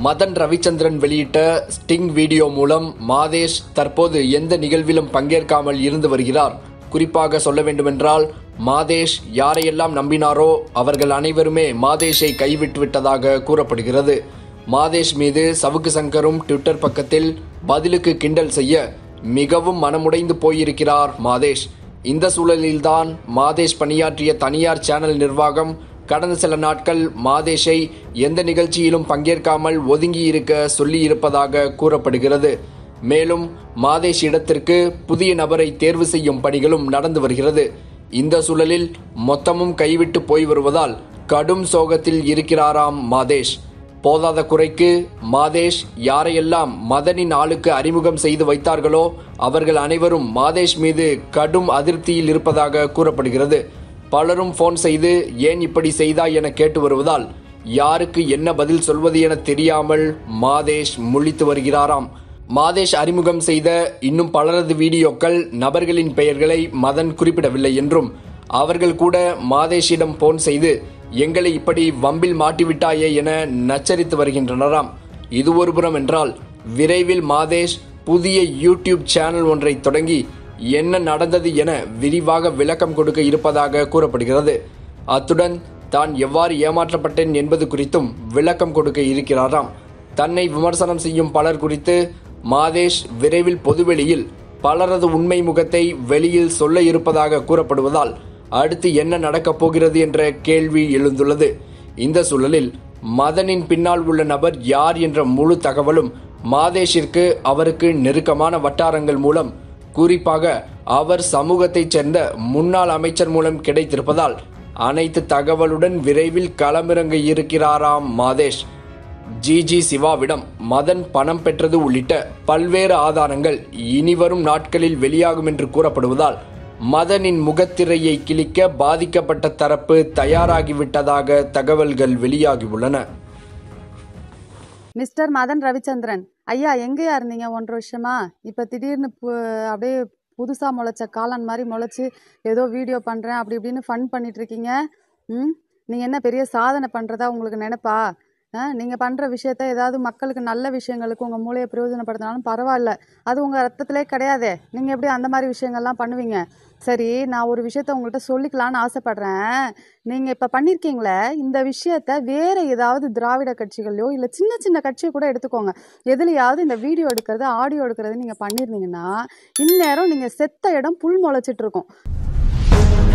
மதன் ரவிச்சந்திரன் வெளியிட்ட sting video மூலம் மாதேஷ் தற்போது எந்த நிகழ்விலும் பங்கேற்காமல் இருந்து வருகிறார் குறிப்பாக சொல்ல வேண்டுமென்றால் மாதேஷ் யாரையெல்லாம் நம்பினாரோ அவர்கள் அனைவருமே மாதேஷை கைவிட்டு விட்டதாக கூறப்படுகிறது மாதேஷ் மீது சவுக்கு சங்கரும் ட்விட்டர் பக்கத்தில் பதிலுக்கு கிண்டல் செய்ய மிகவும் மனமுடைந்து போயிருக்கிறார் மாதேஷ் இந்த சூழலில்தான் மாதேஷ் பணியாற்றிய தனியார் சேனல் நிர்வாகம் கடந்த சில நாட்கள் மாதேஷை எந்த நிகழ்ச்சியிலும் பங்கேற்காமல் ஒதுங்கி இருக்க சொல்லி இருப்பதாக கூறப்படுகிறது மேலும் மாதேஷ் இடத்திற்கு புதிய நபரை தேர்வு செய்யும் பணிகளும் நடந்து வருகிறது இந்த சூழலில் மொத்தமும் கைவிட்டு போய் வருவதால் கடும் சோகத்தில் இருக்கிறாராம் மாதேஷ் போதாத குறைக்கு மாதேஷ் யாரையெல்லாம் மதனின் ஆளுக்கு அறிமுகம் செய்து வைத்தார்களோ அவர்கள் அனைவரும் மாதேஷ் மீது கடும் அதிருப்தியில் இருப்பதாக கூறப்படுகிறது பலரும் ஃபோன் செய்து ஏன் இப்படி செய்தாய் என கேட்டு வருவதால் யாருக்கு என்ன பதில் சொல்வது என தெரியாமல் மாதேஷ் முழித்து வருகிறாராம் மாதேஷ் அறிமுகம் செய்த இன்னும் பலரது வீடியோக்கள் நபர்களின் பெயர்களை மதன் குறிப்பிடவில்லை என்றும் அவர்கள் கூட மாதேஷிடம் போன் செய்து எங்களை இப்படி வம்பில் மாட்டிவிட்டாயே என நச்சரித்து வருகின்றனராம் இது ஒருபுறம் என்றால் விரைவில் மாதேஷ் புதிய யூடியூப் சேனல் ஒன்றை தொடங்கி என்ன நடந்தது என விரிவாக விளக்கம் கொடுக்க இருப்பதாக கூறப்படுகிறது அத்துடன் தான் எவ்வாறு ஏமாற்றப்பட்டேன் என்பது குறித்தும் விளக்கம் கொடுக்க இருக்கிறாராம் தன்னை விமர்சனம் செய்யும் பலர் குறித்து மாதேஷ் விரைவில் பொதுவெளியில் பலரது உண்மை முகத்தை வெளியில் சொல்ல இருப்பதாக கூறப்படுவதால் அடுத்து என்ன நடக்கப் போகிறது என்ற கேள்வி எழுந்துள்ளது இந்த சூழலில் மதனின் பின்னால் உள்ள நபர் யார் என்ற முழு தகவலும் மாதேஷிற்கு அவருக்கு நெருக்கமான வட்டாரங்கள் மூலம் குறிப்பாக அவர் சமூகத்தைச் சேர்ந்த முன்னாள் அமைச்சர் மூலம் கிடைத்திருப்பதால் அனைத்து தகவலுடன் விரைவில் களமிறங்க இருக்கிறாராம் மாதேஷ் ஜிஜி சிவாவிடம் மதன் பணம் பெற்றது உள்ளிட்ட பல்வேறு ஆதாரங்கள் இனிவரும் நாட்களில் வெளியாகும் என்று கூறப்படுவதால் மதனின் முகத்திரையை கிழிக்க பாதிக்கப்பட்ட தரப்பு தயாராகிவிட்டதாக தகவல்கள் வெளியாகியுள்ளன மிஸ்டர் மதன் ரவிச்சந்திரன் ஐயா எங்கேயா இருந்தீங்க ஒன்றரை வருஷமா இப்போ திடீர்னு பு- அப்படியே புதுசாக முளைச்ச காளான் மாதிரி முளைச்சி ஏதோ வீடியோ பண்ணுறேன் அப்படி இப்படின்னு ஃபன் பண்ணிட்டு இருக்கீங்க ம் நீங்கள் என்ன பெரிய சாதனை பண்ணுறதா உங்களுக்கு நினைப்பா நீங்கள் பண்ணுற விஷயத்த ஏதாவது மக்களுக்கு நல்ல விஷயங்களுக்கு உங்கள் மூளையை பிரயோஜனப்படுத்தினாலும் பரவாயில்ல அது உங்கள் ரத்தத்திலே கிடையாதே நீங்கள் எப்படி அந்த மாதிரி விஷயங்கள்லாம் பண்ணுவீங்க சரி நான் ஒரு விஷயத்த உங்கள்கிட்ட சொல்லிக்கலான்னு ஆசைப்படுறேன் நீங்கள் இப்போ பண்ணியிருக்கீங்களே இந்த விஷயத்த வேற ஏதாவது திராவிட கட்சிகளையோ இல்லை சின்ன சின்ன கட்சியை கூட எடுத்துக்கோங்க எதுலையாவது இந்த வீடியோ எடுக்கிறது ஆடியோ எடுக்கிறது நீங்கள் பண்ணியிருந்தீங்கன்னா இந்நேரம் நீங்கள் செத்த இடம் புல் முளைச்சிட்டு இருக்கும்